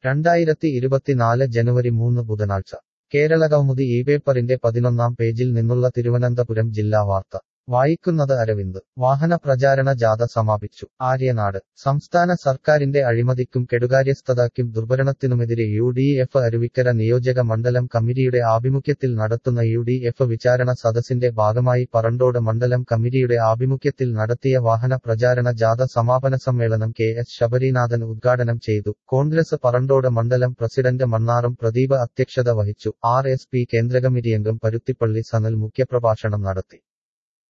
രണ്ടായിരത്തി ഇരുപത്തിനാല് ജനുവരി മൂന്ന് ബുധനാഴ്ച കേരളകൗമുദി ഈ പേപ്പറിന്റെ പതിനൊന്നാം പേജിൽ നിന്നുള്ള തിരുവനന്തപുരം ജില്ലാ വാർത്ത വായിക്കുന്നത് അരവിന്ദ് വാഹന പ്രചാരണ ജാഥ സമാപിച്ചു ആര്യനാട് സംസ്ഥാന സർക്കാരിന്റെ അഴിമതിക്കും കെടുകാര്യസ്ഥതയ്ക്കും ദുർഭരണത്തിനുമെതിരെ യു ഡി എഫ് അരുവിക്കര നിയോജക മണ്ഡലം കമ്മിറ്റിയുടെ ആഭിമുഖ്യത്തിൽ നടത്തുന്ന യു ഡി എഫ് വിചാരണ സദസ്സിന്റെ ഭാഗമായി പറണ്ടോട് മണ്ഡലം കമ്മിറ്റിയുടെ ആഭിമുഖ്യത്തിൽ നടത്തിയ വാഹന പ്രചാരണ ജാഥ സമാപന സമ്മേളനം കെ എസ് ശബരിനാഥൻ ഉദ്ഘാടനം ചെയ്തു കോൺഗ്രസ് പറണ്ടോട് മണ്ഡലം പ്രസിഡന്റ് മണ്ണാറും പ്രദീപ് അധ്യക്ഷത വഹിച്ചു ആർ എസ് പി കേന്ദ്രകമ്മിറ്റിയംഗം പരുത്തിപ്പള്ളി സനൽ മുഖ്യപ്രഭാഷണം നടത്തി